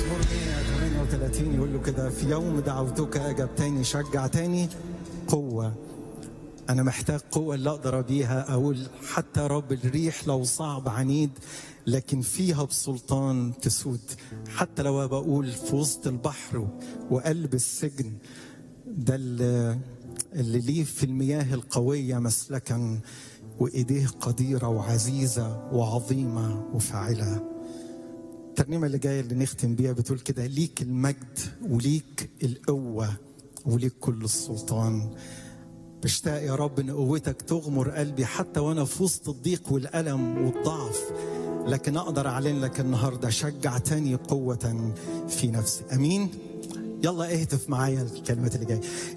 مزمور 138 يقول له كده في يوم دعوتك اجبتني شجعتني قوه انا محتاج قوه اللي اقدر بيها اقول حتى رب الريح لو صعب عنيد لكن فيها بسلطان تسود حتى لو بقول في وسط البحر وقلب السجن ده اللي, اللي ليه في المياه القويه مسلكا وايديه قديره وعزيزه وعظيمه وفاعله الترنيمه اللي جايه اللي نختم بيها بتقول كده ليك المجد وليك القوه وليك كل السلطان بشتاق يا رب ان قوتك تغمر قلبي حتى وانا في وسط الضيق والالم والضعف لكن اقدر اعلن لك النهارده شجعتني قوه في نفسي امين يلا اهتف معايا الكلمات اللي جايه